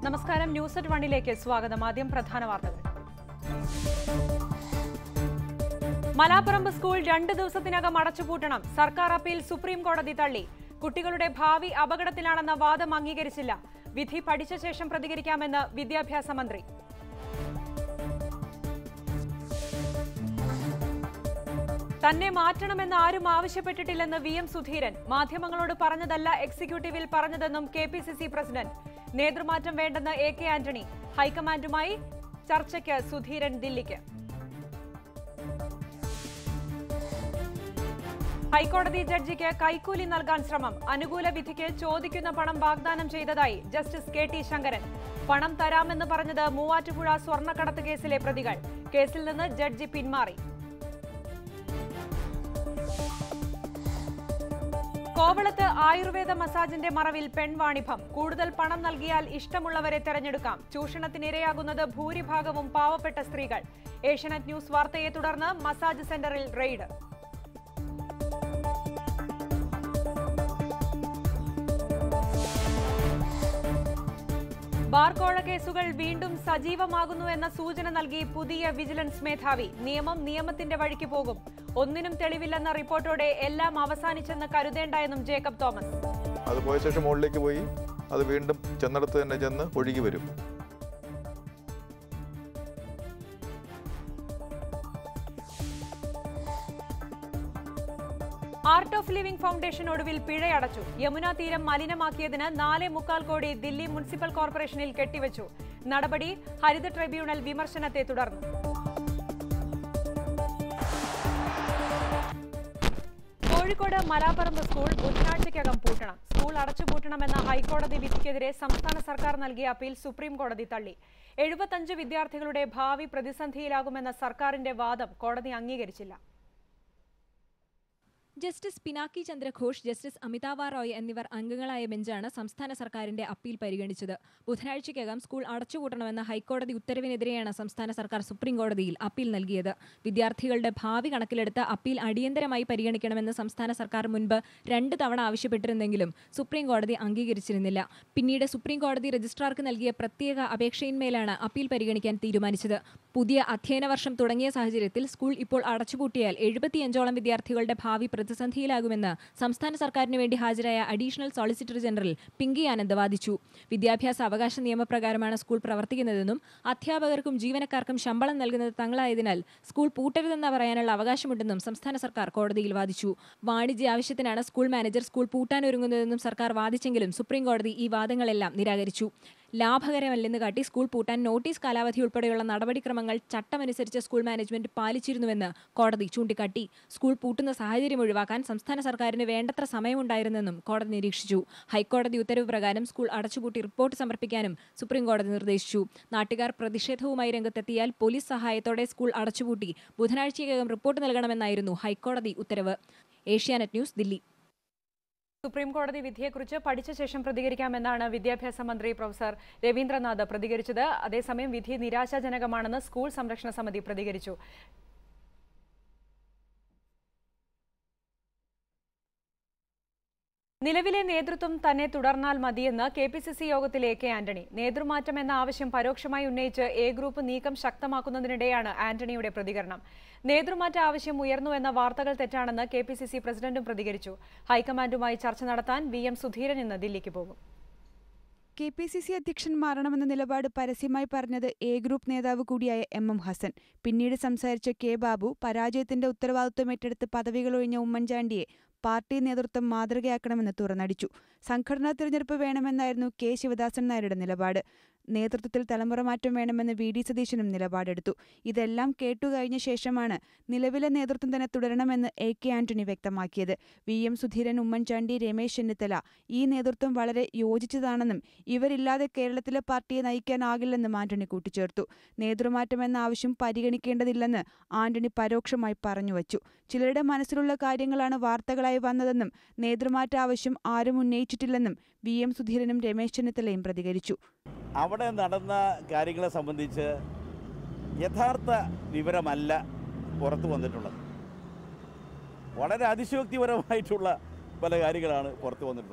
നമസ്കാരം news at വണ്ണിലേക്ക് സ്വാഗതം ആദ്യം പ്രധാന വാർത്തകൾ മലാപ്പറമ്പ് സ്കൂൾ രണ്ട് ദിവസത്തിനകം അടച്ചുപൂട്ടണം സർക്കാർ അപ്പീൽ സുപ്രീം കോടതി തള്ളി കുട്ടികളുടെ ഭാവി അപകടത്തിലാണെന്ന വാദം അംഗീകരിച്ചില്ല വിധി പഠിച്ച ശേഷം പ്രതികരിക്കാമെന്ന് വിദ്യാഭ്യാസ മന്ത്രി തന്നെ മാറ്റണമെന്ന് ആരും ആവശ്യപ്പെട്ടിട്ടില്ലെന്ന് വി എം സുധീരൻ മാധ്യമങ്ങളോട് പറഞ്ഞതല്ല എക്സിക്യൂട്ടീവിൽ പറഞ്ഞതെന്നും K P C C president നേതൃമാറ്റം വേണ്ടെന്ന് എ കെ ആന്റണി ഹൈക്കമാൻഡുമായി ചർച്ചയ്ക്ക് സുധീരൻ ദില്ലിക്ക് ഹൈക്കോടതി ജഡ്ജിക്ക് കൈക്കൂലി നൽകാൻ ശ്രമം അനുകൂല വിധിക്ക് ചോദിക്കുന്ന പണം വാഗ്ദാനം ചെയ്തതായി ജസ്റ്റിസ് കെ ടി ശങ്കരൻ പണം തരാമെന്ന് പറഞ്ഞത് മൂവാറ്റുപുഴ സ്വർണ്ണക്കടത്ത് കേസിലെ പ്രതികൾ കേസിൽ നിന്ന് ജഡ്ജി പിന്മാറി കോവളത്ത് ആയുർവേദ മസാജിന്റെ മറവിൽ പെൺവാണിഭം കൂടുതൽ പണം നൽകിയാൽ ഇഷ്ടമുള്ളവരെ തെരഞ്ഞെടുക്കാം ചൂഷണത്തിനിരയാകുന്നത് ഭൂരിഭാഗവും പാവപ്പെട്ട സ്ത്രീകൾ ഏഷ്യനെറ്റ് ന്യൂസ് വാർത്തയെ തുടർന്ന് മസാജ് സെന്ററിൽ റെയ്ഡ് ബാർകോഴ കേസുകൾ വീണ്ടും സജീവമാകുന്നു എന്ന സൂചന നൽകി പുതിയ വിജിലൻസ് മേധാവി നിയമം നിയമത്തിന്റെ വഴിക്ക് പോകും ഒന്നിനും തെളിവില്ലെന്ന റിപ്പോർട്ടോടെ എല്ലാം അവസാനിച്ചെന്ന് കരുതേണ്ട എന്നും ജേക്കബ് തോമസ് അത് പോയ ശേഷം മുകളിലേക്ക് പോയി അത് വീണ്ടും ചെന്നിടത്ത് തന്നെ ചെന്ന് ഒഴുകി വരും ആർട്ട് ഓഫ് ലിവിംഗ് ഫൗണ്ടേഷൻ ഒടുവിൽ പിഴയടച്ചു യമുന തീരം മലിനമാക്കിയതിന് നാല് മുക്കാൽ കോടി ദില്ലി മുനിസിപ്പൽ കോർപ്പറേഷനിൽ കെട്ടിവച്ചു നടപടി ഹരിത ട്രിബ്യൂണൽ വിമർശനത്തെ തുടർന്നു കോഴിക്കോട് മലാപ്പറമ്പ് സ്കൂൾ ബുധനാഴ്ചയ്ക്കകം പൂട്ടണം സ്കൂൾ അടച്ചുപൂട്ടണമെന്ന ഹൈക്കോടതി വിധിക്കെതിരെ സംസ്ഥാന സർക്കാർ നൽകിയ അപ്പീൽ സുപ്രീം കോടതി തള്ളി എഴുപത്തഞ്ച് വിദ്യാർത്ഥികളുടെ ഭാവി പ്രതിസന്ധിയിലാകുമെന്ന സർക്കാരിന്റെ വാദം കോടതി അംഗീകരിച്ചില്ല ജസ്റ്റിസ് പിനാക്കി ചന്ദ്രഘോഷ് ജസ്റ്റിസ് അമിതാവ റോയ് എന്നിവർ അംഗങ്ങളായ ബെഞ്ചാണ് സംസ്ഥാന സർക്കാരിന്റെ അപ്പീൽ പരിഗണിച്ചത് ബുധനാഴ്ചയ്ക്കകം സ്കൂൾ അടച്ചുപൂട്ടണമെന്ന ഹൈക്കോടതി ഉത്തരവിനെതിരെയാണ് സംസ്ഥാന സർക്കാർ സുപ്രീം കോടതിയിൽ അപ്പീൽ നൽകിയത് വിദ്യാർത്ഥികളുടെ ഭാവി കണക്കിലെടുത്ത് അപ്പീൽ അടിയന്തരമായി പരിഗണിക്കണമെന്ന് സംസ്ഥാന സർക്കാർ മുൻപ് രണ്ട് തവണ ആവശ്യപ്പെട്ടിരുന്നെങ്കിലും സുപ്രീം കോടതി അംഗീകരിച്ചിരുന്നില്ല പിന്നീട് സുപ്രീം കോടതി രജിസ്ട്രാർക്ക് നൽകിയ പ്രത്യേക അപേക്ഷയിന്മേലാണ് അപ്പീൽ പരിഗണിക്കാൻ തീരുമാനിച്ചത് പുതിയ അധ്യയന വർഷം തുടങ്ങിയ സാഹചര്യത്തിൽ സ്കൂൾ ഇപ്പോൾ അടച്ചുപൂട്ടിയാൽ എഴുപത്തിയഞ്ചോളം വിദ്യാർത്ഥികളുടെ ഭാവി പ്രതിസന്ധിയിലാകുമെന്ന് സംസ്ഥാന സർക്കാരിന് വേണ്ടി ഹാജരായ additional solicitor general Pinky Anand വാദിച്ചു വിദ്യാഭ്യാസ അവകാശ നിയമപ്രകാരമാണ് സ്കൂൾ പ്രവർത്തിക്കുന്നതെന്നും അധ്യാപകർക്കും ജീവനക്കാർക്കും ശമ്പളം നൽകുന്നത് തങ്ങളായതിനാൽ സ്കൂൾ പൂട്ടരുതെന്ന് പറയാനുള്ള അവകാശമുണ്ടെന്നും സംസ്ഥാന സർക്കാർ കോടതിയിൽ വാദിച്ചു വാണിജ്യ ആവശ്യത്തിനാണ് സ്കൂൾ മാനേജർ സ്കൂൾ പൂട്ടാനൊരുങ്ങുന്നതെന്നും സർക്കാർ വാദിച്ചെങ്കിലും സുപ്രീം കോടതി ഈ വാദങ്ങളെല്ലാം നിരാകരിച്ചു ലാഭകരമല്ലെന്ന് കാട്ടി സ്കൂൾ പൂട്ടാൻ നോട്ടീസ് കാലാവധി ഉൾപ്പെടെയുള്ള നടപടിക്രമങ്ങൾ ചട്ടമനുസരിച്ച് സ്കൂൾ മാനേജ്മെന്റ് പാലിച്ചിരുന്നുവെന്ന് കോടതി ചൂണ്ടിക്കാട്ടി സ്കൂൾ പൂട്ടുന്ന സാഹചര്യം ഒഴിവാക്കാൻ സംസ്ഥാന സർക്കാരിന് വേണ്ടത്ര സമയമുണ്ടായിരുന്നെന്നും കോടതി നിരീക്ഷിച്ചു ഹൈക്കോടതി ഉത്തരവ് പ്രകാരം സ്കൂൾ അടച്ചുപൂട്ടി റിപ്പോർട്ട് സമർപ്പിക്കാനും സുപ്രീം കോടതി നിർദ്ദേശിച്ചു നാട്ടുകാർ പ്രതിഷേധവുമായി രംഗത്തെത്തിയാൽ പോലീസ് സഹായത്തോടെ സ്കൂൾ അടച്ചുപൂട്ടി ബുധനാഴ്ചയ്ക്കകം റിപ്പോർട്ട് നൽകണമെന്നായിരുന്നു ഹൈക്കോടതി ഉത്തരവ് ഏഷ്യാനെറ്റ് ന്യൂസ് ദില്ലി സുപ്രീം കോടതി വിധിയെക്കുറിച്ച് പഠിച്ച ശേഷം പ്രതികരിക്കാമെന്നാണ് വിദ്യാഭ്യാസ മന്ത്രി പ്രൊഫസർ രവീന്ദ്രനാഥ് പ്രതികരിച്ചത് അതേസമയം വിധി നിരാശാജനകമാണെന്ന് സ്കൂൾ സംരക്ഷണ സമിതി പ്രതികരിച്ചു നിലവിലെ നേതൃത്വം തന്നെ തുടർന്നാൽ മതിയെന്ന് കെ പി സി സി യോഗത്തിൽ എ കെ ആന്റണി നേതൃമാറ്റം എന്ന ആവശ്യം പരോക്ഷമായി ഉന്നയിച്ച് എ ഗ്രൂപ്പ് നീക്കം ശക്തമാക്കുന്നതിനിടെയാണ് ആന്റണിയുടെ പ്രതികരണം നേതൃമാറ്റ ആവശ്യം ഉയർന്നു എന്ന വാർത്തകൾ തെറ്റാണെന്ന് കെ പി സി സി പ്രസിഡന്റും പ്രതികരിച്ചു ഹൈക്കമാൻഡുമായി ചർച്ച നടത്താൻ വി എം സുധീരൻ ഇന്ന് ദില്ലിക്ക് പോകും കെ പി സി സി അധ്യക്ഷൻ മാറണമെന്ന നിലപാട് പരസ്യമായി പറഞ്ഞത് എ ഗ്രൂപ്പ് നേതാവ് കൂടിയായ എം എം ഹസൻ പിന്നീട് സംസാരിച്ച കെ ബാബു പരാജയത്തിന്റെ ഉത്തരവാദിത്വം ഏറ്റെടുത്ത് പദവികളൊഴിഞ്ഞ ഉമ്മൻചാണ്ടിയെ പാർട്ടി നേതൃത്വം മാതൃകയാക്കണമെന്ന് തുറന്നടിച്ചു സംഘടനാ തിരഞ്ഞെടുപ്പ് വേണമെന്നായിരുന്നു കെ ശിവദാസൻ നായരുടെ നിലപാട് നേതൃത്വത്തിൽ തലമുറ മാറ്റം വേണമെന്ന് വി ഡി സതീശനും നിലപാടെടുത്തു ഇതെല്ലാം കേട്ടുകഴിഞ്ഞ ശേഷമാണ് നിലവിലെ നേതൃത്വം തന്നെ തുടരണമെന്ന് എ കെ ആന്റണി വ്യക്തമാക്കിയത് വി എം സുധീരൻ ഉമ്മൻചാണ്ടി രമേശ് ചെന്നിത്തല ഈ നേതൃത്വം വളരെ യോജിച്ചതാണെന്നും ഇവരില്ലാതെ കേരളത്തിലെ പാർട്ടിയെ നയിക്കാനാകില്ലെന്നും ആന്റണി കൂട്ടിച്ചേർത്തു നേതൃമാറ്റം എന്ന ആവശ്യം പരിഗണിക്കേണ്ടതില്ലെന്ന് ആന്റണി പരോക്ഷമായി പറഞ്ഞുവച്ചു ചിലരുടെ മനസ്സിലുള്ള കാര്യങ്ങളാണ് വാർത്തകളായി വന്നതെന്നും നേതൃമാറ്റ ആവശ്യം ആരും ഉന്നയിച്ചിട്ടില്ലെന്നും വി എം സുധീരനും രമേശ് ചെന്നിത്തലയും പ്രതികരിച്ചു അവിടെ നടന്ന കാര്യങ്ങളെ സംബന്ധിച്ച് യഥാർത്ഥ വിവരമല്ല പുറത്തു വന്നിട്ടുള്ളത് വളരെ അതിശയോക്തിപരമായിട്ടുള്ള പല കാര്യങ്ങളാണ് പുറത്തു വന്നിട്ടുള്ളത്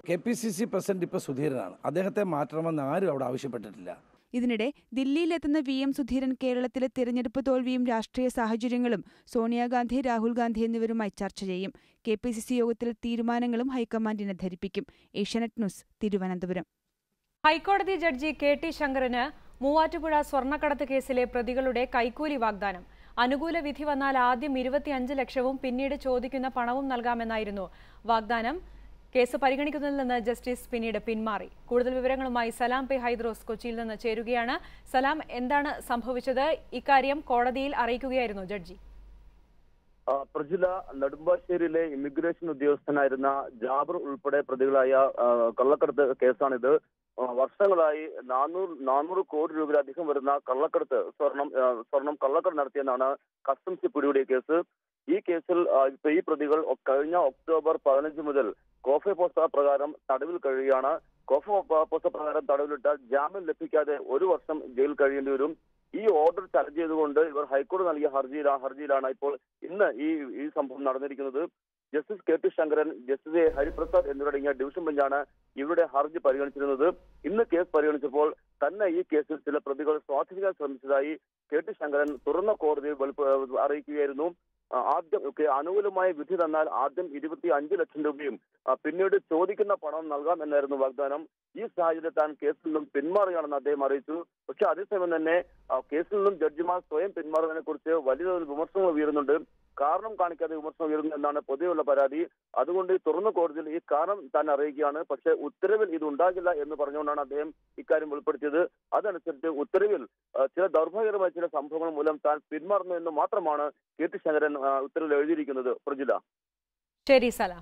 K P C C president ഇപ്പോൾ സുധീരനാണ് അദ്ദേഹത്തെ മാറ്റണമെന്ന് ആരും അവിടെ ആവശ്യപ്പെട്ടിട്ടില്ല ഇതിനിടെ ദില്ലിയിലെത്തുന്ന വി എം സുധീരൻ കേരളത്തിലെ തിരഞ്ഞെടുപ്പ് തോൽവിയും രാഷ്ട്രീയ സാഹചര്യങ്ങളും സോണിയാഗാന്ധി രാഹുൽ ഗാന്ധി എന്നിവരുമായി ചർച്ച ചെയ്യും കെ പി സി സി യോഗത്തിലെ തീരുമാനങ്ങളും ഹൈക്കമാൻഡിനെ ധരിപ്പിക്കും ഏഷ്യാനെറ്റ് ന്യൂസ് തിരുവനന്തപുരം ഹൈക്കോടതി ജഡ്ജി കെ ടി ശങ്കറിന് മൂവാറ്റുപുഴ സ്വർണ്ണക്കടത്ത് കേസിലെ പ്രതികളുടെ കൈക്കൂലി വാഗ്ദാനം അനുകൂല വിധി വന്നാൽ ആദ്യം ഇരുപത്തിയഞ്ച് ലക്ഷവും പിന്നീട് ചോദിക്കുന്ന പണവും നൽകാമെന്നായിരുന്നു വാഗ്ദാനം കേസ് പരിഗണിക്കുന്നതിൽ നിന്ന് ജസ്റ്റിസ് പിന്നീട് പിന്മാറി കൂടുതൽ വിവരങ്ങളുമായി സലാം പി ഹൈദ്രോസ് കൊച്ചിയിൽ നിന്ന് ചേരുകയാണ് സലാം എന്താണ് സംഭവിച്ചത് ഇക്കാര്യം കോടതിയിൽ അറിയിക്കുകയായിരുന്നു ജഡ്ജി ആ, പ്രജില നെടുമ്പാശ്ശേരിയിലെ ഇമിഗ്രേഷൻ ഉദ്യോഗസ്ഥനായിരുന്ന ജാബർ ഉൾപ്പെടെ പ്രതികളായ ആ, കള്ളക്കടത്ത് കേസാണിത് ആ, വർഷങ്ങളായി നാനൂറ് നാനൂറ് കോടി രൂപയിലധികം വരുന്ന കള്ളക്കടത്ത് സ്വർണം ആ, സ്വർണം കള്ളക്കടത്ത് നടത്തിയെന്നാണ് കസ്റ്റംസ് പിടികൂടിയ കേസ് ഈ കേസിൽ ആ, ഇപ്പൊ ഈ പ്രതികൾ ഒ- കഴിഞ്ഞ ഒക്ടോബർ പതിനഞ്ച് മുതൽ കോഫെ പോസ്റ്റ പ്രകാരം തടവിൽ കഴിയുകയാണ് കോഫെ പോസ്റ്റ പ്രകാരം തടവിലിട്ടാൽ ജാമ്യം ലഭിക്കാതെ ഒരു വർഷം ജയിൽ കഴിയേണ്ടി വരും ഈ ഓർഡർ ചലഞ്ച് ചെയ്തുകൊണ്ട് ഇവർ ഹൈക്കോടതി നൽകിയ ഹർജിയിലാണ് ഹർജിയിലാണ് ഇപ്പോൾ ഇന്ന് ഈ ഈ സംഭവം നടന്നിരിക്കുന്നത് ജസ്റ്റിസ് കെ ടി ശങ്കരൻ ജസ്റ്റിസ് എ ഹരിപ്രസാദ് എന്നിവരടങ്ങിയ ഡിവിഷൻ ബെഞ്ചാണ് ഇവരുടെ ഹർജി പരിഗണിച്ചിരുന്നത് ഇന്ന് കേസ് പരിഗണിച്ചപ്പോൾ തന്നെ ഈ കേസിൽ ചില പ്രതികൾ സ്വാധീനിക്കാൻ ശ്രമിച്ചതായി കെ ടി ശങ്കരൻ തുറന്ന കോടതിയിൽ വെളിപ്പ- അറിയിക്കുകയായിരുന്നു ആ, ആദ്യം ഒക്കെ അനുകൂലമായ വിധി തന്നാൽ ആദ്യം ഇരുപത്തി അഞ്ച് ലക്ഷം രൂപയും ആ, പിന്നീട് ചോദിക്കുന്ന പണം നൽകാം എന്നായിരുന്നു വാഗ്ദാനം ഈ സാഹചര്യത്തിൽ താൻ കേസിൽ നിന്നും പിന്മാറുകയാണെന്ന് അദ്ദേഹം അറിയിച്ചു പക്ഷെ അതേസമയം തന്നെ ആ, കേസിൽ നിന്നും ജഡ്ജിമാർ സ്വയം പിന്മാറുന്നതിനെ കുറിച്ച് വലിയ തോതിൽ വിമർശനങ്ങൾ ഉയരുന്നുണ്ട് കാരണം കാണിക്കാതെ വിമർശനം ഉയരുന്നു എന്നാണ് പൊതുവെയുള്ള പരാതി അതുകൊണ്ട് ഈ തുറന്ന കോടതിയിൽ ഈ കാരണം താൻ അറിയിക്കുകയാണ് പക്ഷെ ഉത്തരവിൽ ഇത് ഉണ്ടാകില്ല എന്ന് പറഞ്ഞുകൊണ്ടാണ് അദ്ദേഹം ഇക്കാര്യം വെളിപ്പെടുത്തിയത് അതനുസരിച്ച് ഉത്തരവിൽ ആ, ചില ദൗർഭാഗ്യകരമായ ചില സംഭവങ്ങൾ മൂലം താൻ പിന്മാറുന്നു എന്ന് മാത്രമാണ് കെ ടി ശങ്കരൻ ആ, ഉത്തരവിൽ എഴുതിയിരിക്കുന്നത് പ്രജില ശരി സലാം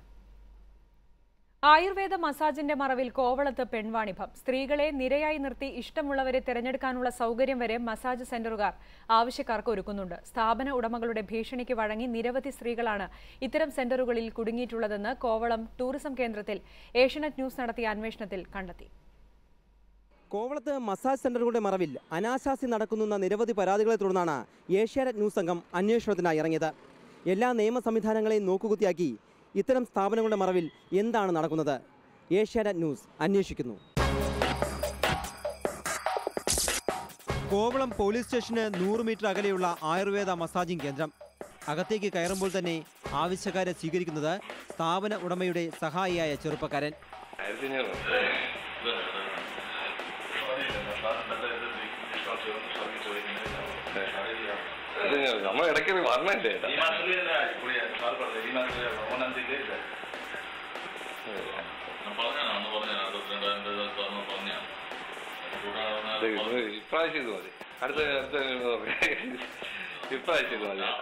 ആയുർവേദ മസാജിന്റെ മറവിൽ കോവളത്ത് പെൺവാണിഭം സ്ത്രീകളെ നിരയായി നിർത്തി ഇഷ്ടമുള്ളവരെ തിരഞ്ഞെടുക്കാനുള്ള സൗകര്യം വരെ മസാജ് സെന്ററുകാർ ആവശ്യക്കാർക്ക് ഒരുക്കുന്നുണ്ട് സ്ഥാപന ഉടമകളുടെ ഭീഷണിക്ക് വഴങ്ങി നിരവധി സ്ത്രീകളാണ് ഇത്തരം സെന്ററുകളിൽ കുടുങ്ങിയിട്ടുള്ളതെന്ന് കോവളം ടൂറിസം കേന്ദ്രത്തിൽ ഏഷ്യനെറ്റ് ന്യൂസ് നടത്തിയ അന്വേഷണത്തിൽ കണ്ടെത്തി കോവളത്ത് മസാജ് സെന്ററുകളുടെ മറവിൽ അനാശാസ്യം നടക്കുന്നുന്ന നിരവധി പരാതികളെ തുടർന്നാണ് ഏഷ്യാനെറ്റ് ന്യൂസ് സംഘം അന്വേഷണത്തിനായി ഇറങ്ങിയത് എല്ലാ നിയമ സംവിധാനങ്ങളെയും നോക്കുകുത്തിയാക്കി ഇത്തരം സ്ഥാപനങ്ങളുടെ മറവിൽ എന്താണ് നടക്കുന്നത് ഏഷ്യാനെറ്റ് ന്യൂസ് അന്വേഷിക്കുന്നു കോവളം പോലീസ് സ്റ്റേഷന് നൂറ് മീറ്റർ അകലെയുള്ള ആയുർവേദ മസാജിംഗ് കേന്ദ്രം അകത്തേക്ക് കയറുമ്പോൾ തന്നെ ആവശ്യക്കാരെ സ്വീകരിക്കുന്നത് സ്ഥാപന ഉടമയുടെ സഹായിയായ ചെറുപ്പക്കാരൻ നമ്മൾ ഇടയ്ക്ക് വരണല്ലേ ഇപ്രാവശ്യം ഇത് മതി അടുത്ത അടുത്ത ഇപ്രാവശ്യം ഇത് മതി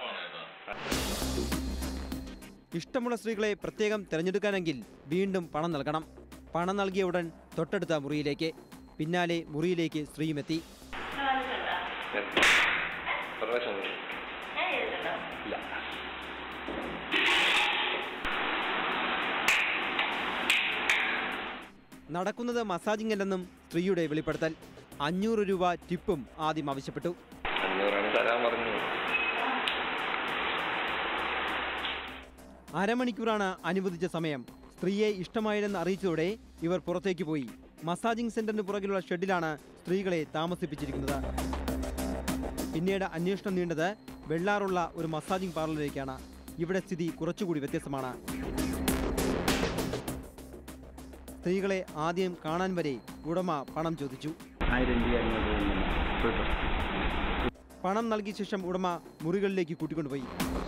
ഇഷ്ടമുള്ള സ്ത്രീകളെ പ്രത്യേകം തിരഞ്ഞെടുക്കാനെങ്കിൽ വീണ്ടും പണം നൽകണം പണം നൽകിയ ഉടൻ തൊട്ടടുത്ത മുറിയിലേക്ക് പിന്നാലെ മുറിയിലേക്ക് സ്ത്രീയുമെത്തി പ്രവേശനം ഇല്ല നടക്കുന്നത് മസാജിംഗ് അല്ലെന്നും സ്ത്രീയുടെ വെളിപ്പെടുത്തൽ അഞ്ഞൂറ് രൂപ ടിപ്പും ആദ്യം ആവശ്യപ്പെട്ടു അഞ്ഞൂറാണ് തരാൻ പറഞ്ഞു അരമണിക്കൂറാണ് അനുവദിച്ച സമയം സ്ത്രീയെ ഇഷ്ടമായില്ലെന്ന് അറിയിച്ചതോടെ ഇവർ പുറത്തേക്ക് പോയി മസാജിംഗ് സെന്ററിന് പുറകിലുള്ള ഷെഡിലാണ് സ്ത്രീകളെ താമസിപ്പിച്ചിരിക്കുന്നത് പിന്നീട് അന്വേഷണം നീണ്ടത് വെള്ളാറുള്ള ഒരു മസാജിംഗ് പാർലറിലേക്കാണ് ഇവിടെ സ്ഥിതി കുറച്ചുകൂടി വ്യത്യസ്തമാണ് സ്ത്രീകളെ ആദ്യം കാണാൻ വരെ ഉടമ പണം ചോദിച്ചു പണം നൽകിയ ശേഷം ഉടമ മുറികളിലേക്ക് കൂട്ടിക്കൊണ്ടുപോയി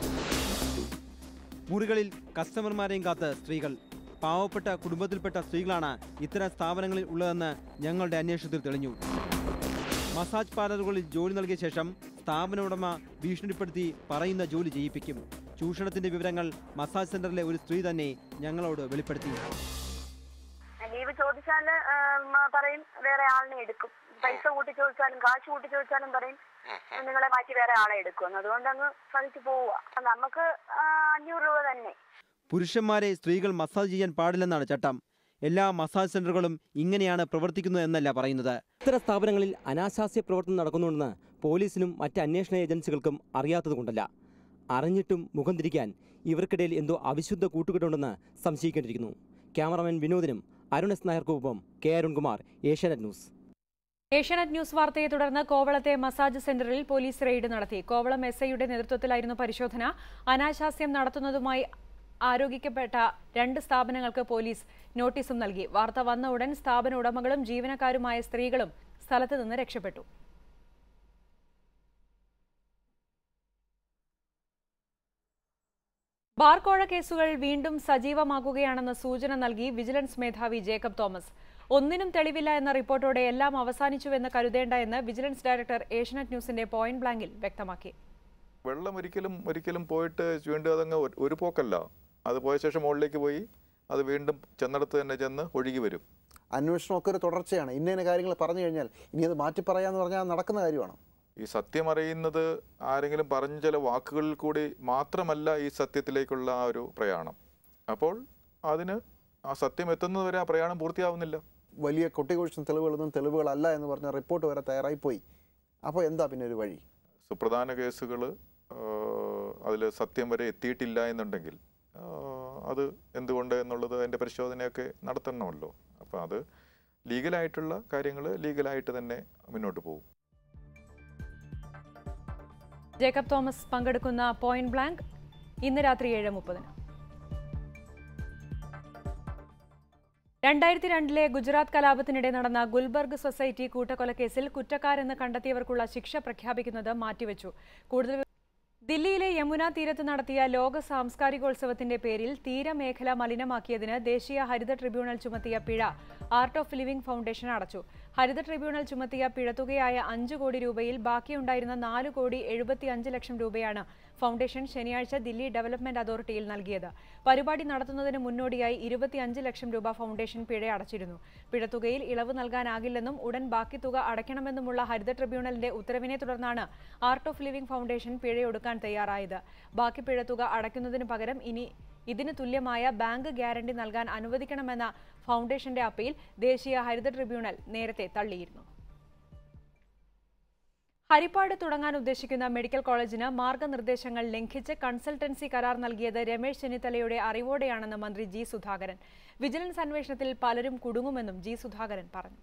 മുറികളിൽ കസ്റ്റമർമാരെയും കാത്ത് സ്ത്രീകൾ പാവപ്പെട്ട കുടുംബത്തിൽപ്പെട്ട സ്ത്രീകളാണ് ഇത്തരം സ്ഥാപനങ്ങളിൽ ഉള്ളതെന്ന് ഞങ്ങളുടെ അന്വേഷണത്തിൽ തെളിഞ്ഞു മസാജ് പാർലറുകളിൽ ജോലി നൽകിയ ശേഷം സ്ഥാപന ഉടമ ഭീഷണിപ്പെടുത്തി പറയുന്ന ജോലി ചെയ്യിപ്പിക്കും ചൂഷണത്തിന്റെ വിവരങ്ങൾ മസാജ് സെന്ററിലെ ഒരു സ്ത്രീ തന്നെ ഞങ്ങളോട് വെളിപ്പെടുത്തി ലീവ് ചോദിച്ചാൽ പറയും വേറെ ആളിനെ എടുക്കും പൈസ കൂട്ടി ചോദിച്ചാലും കാശ് കൂട്ടി ചോദിച്ചാലും പറയും നിങ്ങളെ മാറ്റി വേറെ ആളെ എടുക്കും അതുകൊണ്ട് അങ്ങ് സഹിച്ചു പോവുക നമുക്ക് ആ, അഞ്ഞൂറ് രൂപ തന്നെ പുരുഷന്മാരെ സ്ത്രീകൾ മസാജ് ചെയ്യാൻ പാടില്ലെന്നാണ് ചട്ടം എല്ലാ മസാജ് സെന്ററുകളും ഇങ്ങനെയാണ് പ്രവർത്തിക്കുന്നത് എന്നല്ല പറയുന്നത് ഇത്തരം സ്ഥാപനങ്ങളിൽ അനാശാസ്യ പ്രവർത്തനം നടക്കുന്നുണ്ടെന്ന് പോലീസിനും മറ്റ് അന്വേഷണ ഏജൻസികൾക്കും അറിയാത്തതുകൊണ്ടല്ല അറിഞ്ഞിട്ടും മുഖം തിരിക്കാൻ ഇവർക്കിടയിൽ എന്തോ അവിശുദ്ധ കൂട്ടുകെട്ടുണ്ടെന്ന് സംശയിക്കേണ്ടിയിരിക്കുന്നു ക്യാമറമാൻ വിനോദിനും അരുൺ എസ് നായർക്കൊപ്പം കെ അരുൺകുമാർ ഏഷ്യാനെറ്റ് ന്യൂസ് ഏഷ്യാനെറ്റ് ന്യൂസ് വാർത്തയെ തുടർന്ന് കോവളത്തെ മസാജ് സെന്ററിൽ പോലീസ് റെയ്ഡ് നടത്തി കോവളം എസ് ഐയുടെ നേതൃത്വത്തിലായിരുന്നു പരിശോധന അനാശാസ്യം നടത്തുന്നതുമായി ആരോപിക്കപ്പെട്ട രണ്ട് സ്ഥാപനങ്ങൾക്ക് പോലീസ് നോട്ടീസും നൽകി വാർത്ത വന്ന ഉടൻ സ്ഥാപന ഉടമകളും ജീവനക്കാരുമായ സ്ത്രീകളും സ്ഥലത്ത് നിന്ന് രക്ഷപ്പെട്ടു ബാർക്കോഴ കേസുകൾ വീണ്ടും സജീവമാകുകയാണെന്ന സൂചന നൽകി വിജിലൻസ് മേധാവി ജേക്കബ് തോമസ് ഒന്നിനും തെളിവില്ല എന്ന റിപ്പോർട്ടോടെ എല്ലാം അവസാനിച്ചുവെന്ന് കരുതേണ്ട എന്ന് വിജിലൻസ് ഡയറക്ടർ ഏഷ്യനെറ്റ് ന്യൂസിന്റെ പോയിന്റ് ബ്ലാങ്കിൽ വ്യക്തമാക്കി വെള്ളം ഒരിക്കലും ഒരിക്കലും പോയിട്ട് വീണ്ടും അതങ്ങ് ഒരു- ഒരു പോക്കല്ല അത് പോയ ശേഷം മുകളിലേക്ക് പോയി അത് വീണ്ടും ചെന്നിടത്ത് തന്നെ ചെന്ന് ഒഴുകി വരും അന്വേഷണമൊക്കെ ഒരു തുടർച്ചയാണ് ഇന്ന ഇന്ന കാര്യങ്ങൾ പറഞ്ഞു കഴിഞ്ഞാൽ ഇനി അത് മാറ്റി പറയാന്ന് പറഞ്ഞാൽ നടക്കുന്ന കാര്യമാണ് ഈ സത്യം അറിയുന്നത് ആരെങ്കിലും പറഞ്ഞ ചില വാക്കുകളിൽ കൂടി മാത്രമല്ല ഈ സത്യത്തിലേക്കുള്ള ആ ഒരു പ്രയാണം അപ്പോൾ അതിന് ആ സത്യം എത്തുന്നതുവരെ ആ പ്രയാണം പൂർത്തിയാവുന്നില്ല വലിയ കൊട്ടിക്കൊഴിച്ചും തെളിവുകളൊന്നും തെളിവുകളല്ല എന്ന് പറഞ്ഞ റിപ്പോർട്ട് വരെ തയ്യാറായി പോയി അപ്പോൾ എന്താ പിന്നെ ഒരു വഴി സുപ്രധാന കേസുകൾ അതിൽ സത്യം വരെ എത്തിയിട്ടില്ല എന്നുണ്ടെങ്കിൽ ആ, അത് എന്തുകൊണ്ട് എന്നുള്ളത് അതിൻ്റെ പരിശോധനയൊക്കെ നടത്തണമല്ലോ അപ്പോൾ അത് ലീഗലായിട്ടുള്ള കാര്യങ്ങൾ ലീഗലായിട്ട് തന്നെ മുന്നോട്ട് പോകും ജേക്കബ് തോമസ് പങ്കെടുക്കുന്ന പോയിന്റ് ബ്ലാങ്ക് ഇന്ന് രാത്രി ഏഴ് മുപ്പതിന് രണ്ടായിരത്തി രണ്ടിലെ ഗുജറാത്ത് കലാപത്തിനിടെ നടന്ന ഗുൽബർഗ് സൊസൈറ്റി കൂട്ടക്കൊലക്കേസിൽ കുറ്റക്കാരെന്ന് കണ്ടെത്തിയവർക്കുള്ള ശിക്ഷ പ്രഖ്യാപിക്കുന്നത് മാറ്റിവെച്ചു കൂടുതൽ വിവ- ദില്ലിയിലെ യമുന തീരത്ത് നടത്തിയ ലോക സാംസ്കാരികോത്സവത്തിന്റെ പേരിൽ തീരമേഖല മലിനമാക്കിയതിന് ദേശീയ ഹരിത ട്രിബ്യൂണൽ ചുമത്തിയ പിഴ ആർട്ട് ഓഫ് ലിവിംഗ് ഫൗണ്ടേഷൻ അടച്ചു ഹരിത ട്രിബ്യൂണൽ ചുമത്തിയ പിഴത്തുകയായ അഞ്ച് കോടി രൂപയിൽ ബാക്കിയുണ്ടായിരുന്ന നാല് കോടി എഴുപത്തി അഞ്ച് ലക്ഷം രൂപയാണ് ഫൗണ്ടേഷൻ ശനിയാഴ്ച ദില്ലി ഡെവലപ്മെന്റ് അതോറിറ്റിയിൽ നൽകിയത് പരിപാടി നടത്തുന്നതിന് മുന്നോടിയായി ഇരുപത്തിയഞ്ച് ലക്ഷം രൂപ ഫൗണ്ടേഷൻ പിഴ അടച്ചിരുന്നു പിഴത്തുകയിൽ ഇളവ് നൽകാനാകില്ലെന്നും ഉടൻ ബാക്കി തുക അടയ്ക്കണമെന്നുമുള്ള ഹരിത ട്രിബ്യൂണലിന്റെ ഉത്തരവിനെ തുടർന്നാണ് ആർട്ട് ഓഫ് ലിവിംഗ് ഫൗണ്ടേഷൻ പിഴയൊടുക്കാൻ തയ്യാറായത് ബാക്കി പിഴത്തുക അടയ്ക്കുന്നതിന് പകരം ഇനി ഇതിന് തുല്യമായ ബാങ്ക് ഗ്യാരണ്ടി നൽകാൻ അനുവദിക്കണമെന്ന ഫൗണ്ടേഷന്റെ അപ്പീൽ ദേശീയ ഹരിത ട്രിബ്യൂണൽ നേരത്തെ തള്ളിയിരുന്നു ഹരിപ്പാട് തുടങ്ങാൻ ഉദ്ദേശിക്കുന്ന മെഡിക്കൽ കോളേജിന് മാർഗനിർദ്ദേശങ്ങൾ ലംഘിച്ച് കൺസൾട്ടൻസി കരാർ നൽകിയത് രമേശ് ചെന്നിത്തലയുടെ അറിവോടെയാണെന്ന് മന്ത്രി ജി സുധാകരൻ വിജിലൻസ് അന്വേഷണത്തിൽ പലരും കുടുങ്ങുമെന്നും ജി സുധാകരൻ പറഞ്ഞു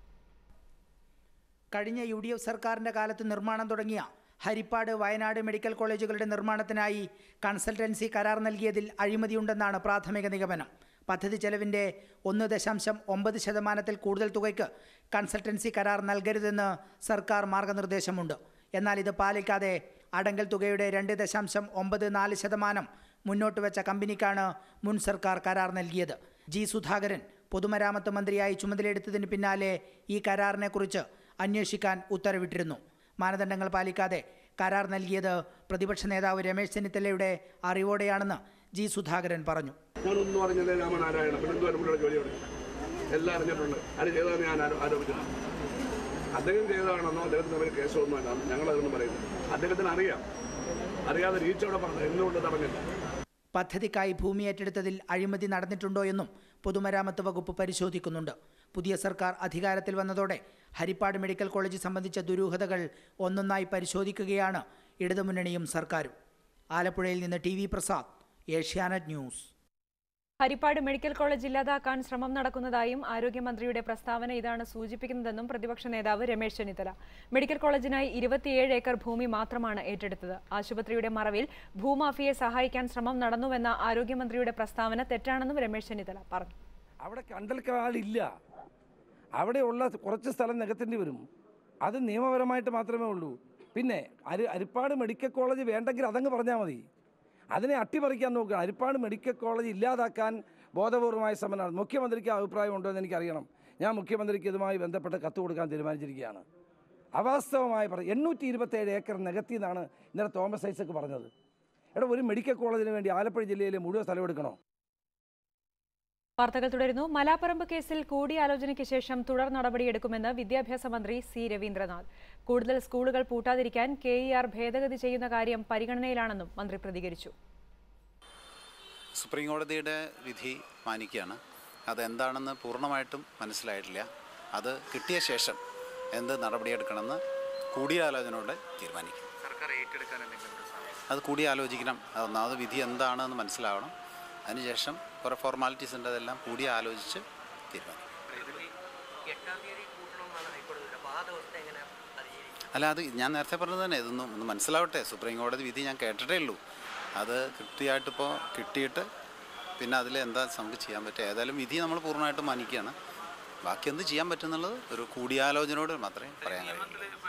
കഴിഞ്ഞ യു ഡി എഫ് സർക്കാരിൻ്റെ കാലത്ത് നിർമ്മാണം തുടങ്ങിയ ഹരിപ്പാട് വയനാട് മെഡിക്കൽ കോളേജുകളുടെ നിർമ്മാണത്തിനായി കൺസൾട്ടൻസി കരാർ നൽകിയതിൽ അഴിമതിയുണ്ടെന്നാണ് പ്രാഥമിക നിഗമനം പദ്ധതി ചെലവിൻ്റെ ഒന്ന് ദശാംശം ഒമ്പത് ശതമാനത്തിൽ കൂടുതൽ തുകയ്ക്ക് കൺസൾട്ടൻസി കരാർ നൽകരുതെന്ന് സർക്കാർ മാർഗനിർദ്ദേശമുണ്ട് എന്നാൽ ഇത് പാലിക്കാതെ അടങ്കൽ തുകയുടെ രണ്ട് ദശാംശം ഒമ്പത് നാല് ശതമാനം മുന്നോട്ട് വെച്ച കമ്പനിക്കാണ് മുൻ സർക്കാർ കരാർ നൽകിയത് ജി സുധാകരൻ പൊതുമരാമത്ത് മന്ത്രിയായി ചുമതലയെടുത്തതിന് പിന്നാലെ ഈ കരാറിനെക്കുറിച്ച് അന്വേഷിക്കാൻ ഉത്തരവിട്ടിരുന്നു മാനദണ്ഡങ്ങൾ പാലിക്കാതെ കരാർ നൽകിയത് പ്രതിപക്ഷ നേതാവ് രമേശ് ചെന്നിത്തലയുടെ അറിവോടെയാണെന്ന് ജി സുധാകരൻ പറഞ്ഞു ഞാനൊന്നും അറിഞ്ഞില്ല രാമനാരായണ പിന്നെ എന്തുവാണ് പുള്ളിയുടെ ജോലിയോട് എല്ലാം അറിഞ്ഞിട്ടുണ്ട് അത് ചെയ്തതാണ് ഞാൻ ആരോ- ആരോപിച്ചത് അദ്ദേഹം ചെയ്തതാണെന്നോ അദ്ദേഹത്തിന് അവർ കേസൊന്നും അല്ല ഞങ്ങൾ അതൊന്നും പറയുന്നു അദ്ദേഹത്തിന് അറിയാം അറിയാതെ വീഴ്ചയോടെ പറഞ്ഞു എന്തുകൊണ്ട് തടഞ്ഞില്ല പദ്ധതിക്കായി ഭൂമി ഏറ്റെടുത്തതിൽ അഴിമതി നടന്നിട്ടുണ്ടോ എന്നും പൊതുമരാമത്ത് വകുപ്പ് പരിശോധിക്കുന്നുണ്ട് പുതിയ സർക്കാർ അധികാരത്തിൽ വന്നതോടെ ഹരിപ്പാട് മെഡിക്കൽ കോളേജ് സംബന്ധിച്ച ദുരൂഹതകൾ ഒന്നൊന്നായി പരിശോധിക്കുകയാണ് ഇടതുമുന്നണിയും സർക്കാരും ആലപ്പുഴയിൽ നിന്ന് T V Prasad Asianet news Haripad medical college ഇല്ലാതാക്കാൻ ശ്രമം നടക്കുന്നതായും ആരോഗ്യമന്ത്രിയുടെ പ്രസ്താവന ഇതാണ് സൂചിപ്പിക്കുന്നതെന്നും പ്രതിപക്ഷ നേതാവ് രമേശ് ചെന്നിത്തല മെഡിക്കൽ കോളേജിനായി ഇരുപത്തിയേഴ് ഏക്കർ ഭൂമി മാത്രമാണ് ഏറ്റെടുത്തത് ആശുപത്രിയുടെ മറവിൽ ഭൂമാഫിയെ സഹായിക്കാൻ ശ്രമം നടന്നുവെന്ന ആരോഗ്യമന്ത്രിയുടെ പ്രസ്താവന തെറ്റാണെന്നും രമേശ് ചെന്നിത്തല പറഞ്ഞു അവിടെ കണ്ടൽക്കാലില്ല അവിടെയുള്ള കുറച്ച് സ്ഥലം നികത്തേണ്ടി വരും അത് നിയമപരമായിട്ട് മാത്രമേ ഉള്ളൂ പിന്നെ അരി അരിപ്പാട് മെഡിക്കൽ കോളേജ് വേണ്ടെങ്കിൽ അതങ്ങ് പറഞ്ഞാൽ മതി അതിനെ അട്ടിമറിക്കാൻ നോക്കുക അരിപ്പാട് മെഡിക്കൽ കോളേജ് ഇല്ലാതാക്കാൻ ബോധപൂർവമായ സമരമാണ് മുഖ്യമന്ത്രിക്ക് അഭിപ്രായം ഉണ്ടോ എന്ന് എനിക്കറിയണം ഞാൻ മുഖ്യമന്ത്രിക്ക് ഇതുമായി ബന്ധപ്പെട്ട് കത്ത് കൊടുക്കാൻ തീരുമാനിച്ചിരിക്കുകയാണ് അവാസ്തവമായി പറ എണ്ണൂറ്റി ഇരുപത്തേഴ് ഏക്കർ നികത്തി എന്നാണ് ഇന്നലെ തോമസ് ഐസക്ക് പറഞ്ഞത് എടാ ഒരു മെഡിക്കൽ കോളേജിന് വേണ്ടി ആലപ്പുഴ ജില്ലയിലെ മുഴുവൻ സ്ഥലം എടുക്കണോ വാർത്തകൾ തുടരുന്നു മലാപ്പറമ്പ് കേസിൽ കൂടിയാലോചനയ്ക്ക് ശേഷം തുടർ നടപടിയെടുക്കുമെന്ന് വിദ്യാഭ്യാസ മന്ത്രി സി രവീന്ദ്രനാഥ് കൂടുതൽ സ്കൂളുകൾ പൂട്ടാതിരിക്കാൻ കെ ഇ ആർ ഭേദഗതി ചെയ്യുന്ന കാര്യം പരിഗണനയിലാണെന്നും മന്ത്രി പ്രതികരിച്ചു സുപ്രീം കോടതിയുടെ വിധി മാനിക്കുകയാണ് അതെന്താണെന്ന് പൂർണ്ണമായിട്ടും മനസ്സിലായിട്ടില്ല അത് കിട്ടിയ ശേഷം എന്ത് നടപടിയെടുക്കണമെന്ന് കൂടിയാലോചനയോടെ തീരുമാനിക്കും സർക്കാർ ഏറ്റെടുക്കാൻ എന്തെങ്കിലും ഒരു സമയം അത് കൂടിയാലോചിക്കണം അത് ഒന്നാമത് വിധി എന്താണെന്ന് മനസ്സിലാവണം അതിനുശേഷം കുറേ ഫോർമാലിറ്റീസ് ഉണ്ട് അതെല്ലാം കൂടി ആലോചിച്ച് തീരുമാനിക്കും എട്ടാം തീയതി കൂട്ടണമെന്നാണ് ഹൈക്കോടതി വിധി. അപ്പോൾ ആ ദിവസത്തെ എങ്ങനെ അതിജീവിക്കും അല്ല അത് ഞാൻ നേരത്തെ പറഞ്ഞത് തന്നെ ഇതൊന്നും ഒന്ന് മനസ്സിലാവട്ടെ സുപ്രീം കോടതി വിധി ഞാൻ കേട്ടിട്ടേ ഉള്ളൂ അത് കൃത്യമായിട്ടിപ്പോൾ കിട്ടിയിട്ട് പിന്നെ അതിൽ എന്താ നമുക്ക് ചെയ്യാൻ പറ്റുക ഏതായാലും വിധി നമ്മൾ പൂർണ്ണമായിട്ടും മാനിക്കുകയാണ് ബാക്കി എന്ത് ചെയ്യാൻ പറ്റുന്നുള്ളത് ഒരു കൂടിയാലോചനയോട് മാത്രമേ പറയാൻ കഴിയൂ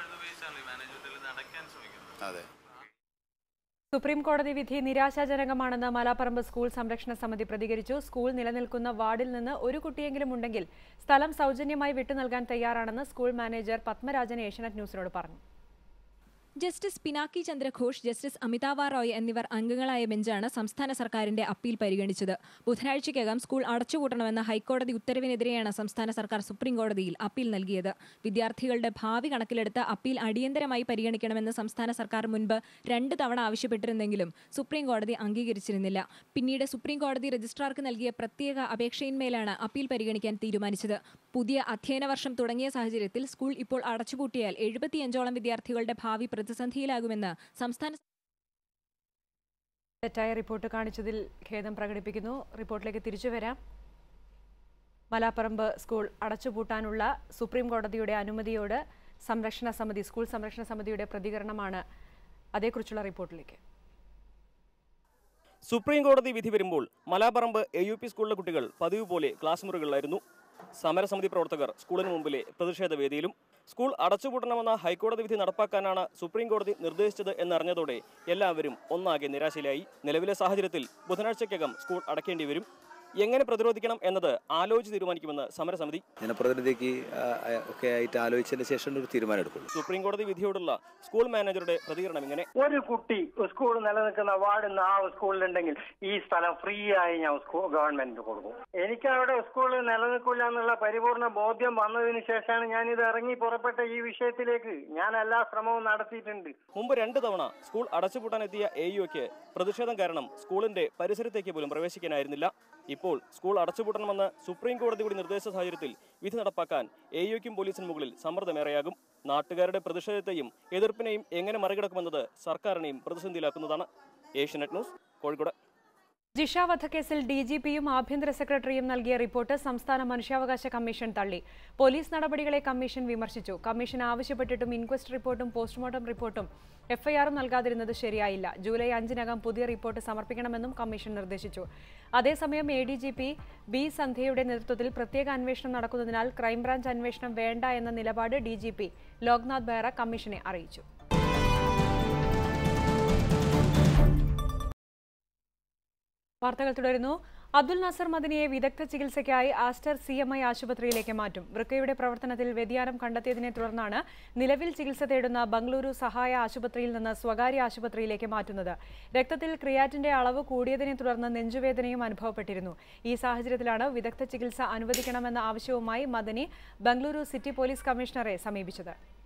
അതെ സുപ്രീം കോടതി വിധി നിരാശാജനകമാണെന്ന് മലാപ്പറമ്പ് സ്കൂൾ സംരക്ഷണ സമിതി പ്രതികരിച്ചു സ്കൂൾ നിലനിൽക്കുന്ന വാർഡിൽ നിന്ന് ഒരു കുട്ടിയെങ്കിലും ഉണ്ടെങ്കിൽ സ്ഥലം സൗജന്യമായി വിട്ടു നൽകാൻ തയ്യാറാണെന്ന് സ്കൂൾ മാനേജർ പത്മരാജൻ ഏഷ്യനെറ്റ് ന്യൂസിനോട് പറഞ്ഞു ജസ്റ്റിസ് പിനാക്കി ചന്ദ്രഘോഷ് ജസ്റ്റിസ് അമിതാവ റോയ് എന്നിവർ അംഗങ്ങളായ ബെഞ്ചാണ് സംസ്ഥാന സർക്കാരിന്റെ അപ്പീൽ പരിഗണിച്ചത് ബുധനാഴ്ചയ്ക്കകം സ്കൂൾ അടച്ചുപൂട്ടണമെന്ന ഹൈക്കോടതി ഉത്തരവിനെതിരെയാണ് സംസ്ഥാന സർക്കാർ സുപ്രീം കോടതിയിൽ അപ്പീൽ നൽകിയത് വിദ്യാർത്ഥികളുടെ ഭാവി കണക്കിലെടുത്ത് അപ്പീൽ അടിയന്തരമായി പരിഗണിക്കണമെന്ന് സംസ്ഥാന സർക്കാർ മുൻപ് രണ്ട് തവണ ആവശ്യപ്പെട്ടിരുന്നെങ്കിലും സുപ്രീം കോടതി അംഗീകരിച്ചിരുന്നില്ല പിന്നീട് സുപ്രീം കോടതി രജിസ്ട്രാർക്ക് നൽകിയ പ്രത്യേക അപേക്ഷയിന്മേലാണ് അപ്പീൽ പരിഗണിക്കാൻ തീരുമാനിച്ചത് പുതിയ അധ്യയന വർഷം തുടങ്ങിയ സാഹചര്യത്തിൽ സ്കൂൾ ഇപ്പോൾ അടച്ചുപൂട്ടിയാൽ എഴുപത്തിയഞ്ചോളം വിദ്യാർത്ഥികളുടെ ഭാവി പ്രതിസന്ധിയിലാകുമെന്ന് സംസ്ഥാന തെറ്റായ റിപ്പോർട്ട് കാണിച്ചതിൽ ഖേദം പ്രകടിപ്പിക്കുന്നു റിപ്പോർട്ടിലേക്ക് തിരിച്ചു വരാം മലാപ്പറമ്പ് സ്കൂൾ അടച്ചുപൂട്ടാനുള്ള സുപ്രീം കോടതിയുടെ അനുമതിയോട് സംരക്ഷണ സമിതി സ്കൂൾ സംരക്ഷണ സമിതിയുടെ പ്രതികരണമാണ് അതേക്കുറിച്ചുള്ള റിപ്പോർട്ടിലേക്ക് സുപ്രീം കോടതി വിധി വരുമ്പോൾ മലാപ്പറമ്പ് എ യു പി സ്കൂളിലെ കുട്ടികൾ പതിവ് പോലെ ക്ലാസ് മുറികളിലായിരുന്നു സമരസമിതി പ്രവർത്തകർ സ്കൂളിന് മുമ്പിലെ പ്രതിഷേധ വേദിയിലും സ്കൂൾ അടച്ചുപൂട്ടണമെന്ന ഹൈക്കോടതി വിധി നടപ്പാക്കാനാണ് സുപ്രീം കോടതി നിർദ്ദേശിച്ചത് എന്നറിഞ്ഞതോടെ എല്ലാവരും ഒന്നാകെ നിരാശയിലായി നിലവിലെ സാഹചര്യത്തിൽ ബുധനാഴ്ചയ്ക്കകം സ്കൂൾ അടയ്ക്കേണ്ടി വരും എങ്ങനെ പ്രതിരോധിക്കണം എന്നത് ആലോചിച്ച് തീരുമാനിക്കുമെന്ന് സമരസമിതി ജനപ്രതിനിധിക്ക് ആ, ആ, ഒക്കെ ആയിട്ട് ആലോചിച്ചതിന് ശേഷം ഒരു തീരുമാനം എടുക്കുള്ളൂ സുപ്രീം കോടതി വിധിയോടുള്ള സ്കൂൾ മാനേജറുടെ പ്രതികരണം ഇങ്ങനെ ഒരു കുട്ടി സ്കൂൾ നിലനിൽക്കുന്ന വാർഡിൽ ആ സ്കൂളിലുണ്ടെങ്കിൽ ഈ സ്ഥലം ഫ്രീ ആയി ഞാൻ സ്കൂൾ ഗവൺമെന്റിന് കൊടുക്കും എനിക്ക് അവിടെ സ്കൂൾ നിലനിൽക്കില്ല എന്നുള്ള പരിപൂർണ ബോധ്യം വന്നതിന് ശേഷമാണ് ഞാൻ ഇത് ഇറങ്ങി പുറപ്പെട്ട ഈ വിഷയത്തിലേക്ക് ഞാൻ എല്ലാ ശ്രമവും നടത്തിയിട്ടുണ്ട് മുമ്പ് രണ്ട് തവണ സ്കൂൾ അടച്ചുപൂട്ടാനെത്തിയ എ യുക്ക് പ്രതിഷേധം കാരണം സ്കൂളിന്റെ പരിസരത്തേക്ക് പോലും പ്രവേശിക്കാനായിരുന്നില്ല ഇപ്പോൾ സ്കൂൾ അടച്ചുപൂട്ടണമെന്ന് സുപ്രീം കോടതി കൂടി നിർദ്ദേശിച്ച സാഹചര്യത്തിൽ വിധി നടപ്പാക്കാൻ എ യുക്കും പോലീസിന് മുകളിൽ സമ്മർദ്ദമേറെയാകും നാട്ടുകാരുടെ പ്രതിഷേധത്തെയും എതിർപ്പിനെയും എങ്ങനെ മറികടക്കുമെന്നത് സർക്കാരിനെയും പ്രതിസന്ധിയിലാക്കുന്നതാണ് ഏഷ്യനെറ്റ് ന്യൂസ് കോഴിക്കോട് ജിഷ വധക്കേസിൽ ഡി ജി പിയും ആഭ്യന്തര സെക്രട്ടറിയും നൽകിയ റിപ്പോർട്ട് സംസ്ഥാന മനുഷ്യാവകാശ കമ്മീഷൻ തള്ളി പോലീസ് നടപടികളെ കമ്മീഷൻ വിമർശിച്ചു കമ്മീഷൻ ആവശ്യപ്പെട്ടിട്ടും ഇൻക്വസ്റ്റ് റിപ്പോർട്ടും പോസ്റ്റ്മോർട്ടം റിപ്പോർട്ടും എഫ്ഐആറും നൽകാതിരുന്നത് ശരിയായില്ല ജൂലൈ അഞ്ചിനകം പുതിയ റിപ്പോർട്ട് സമർപ്പിക്കണമെന്നും കമ്മീഷൻ നിർദ്ദേശിച്ചു അതേസമയം A D G P B സന്ധ്യയുടെ നേതൃത്വത്തിൽ പ്രത്യേക അന്വേഷണം നടക്കുന്നതിനാൽ ക്രൈംബ്രാഞ്ച് അന്വേഷണം വേണ്ട എന്ന നിലപാട് D G P Loknath Behera കമ്മീഷനെ അറിയിച്ചു വാർത്തകൾ തുടരുന്നു അബ്ദുൽ നാസർ മദിനിയെ വിദഗ്ധ ചികിത്സയ്ക്കായി ആസ്റ്റർ സി എം ഐ ആശുപത്രിയിലേക്ക് മാറ്റും വൃക്കയുടെ പ്രവർത്തനത്തിൽ വ്യതിയാനം കണ്ടെത്തിയതിനെ തുടർന്നാണ് നിലവിൽ ചികിത്സ തേടുന്ന ബംഗളൂരു സഹായ ആശുപത്രിയിൽ നിന്ന് സ്വകാര്യ ആശുപത്രിയിലേക്ക് മാറ്റുന്നത് രക്തത്തിൽ ക്രിയാറ്റിന്റെ അളവ് കൂടിയതിനെ തുടർന്ന് നെഞ്ചുവേദനയും അനുഭവപ്പെട്ടിരുന്നു ഈ സാഹചര്യത്തിലാണ് വിദഗ്ധ ചികിത്സ അനുവദിക്കണമെന്ന ആവശ്യവുമായി മദനി ബംഗളൂരു സിറ്റി പോലീസ് കമ്മീഷണറെ സമീപിച്ചത്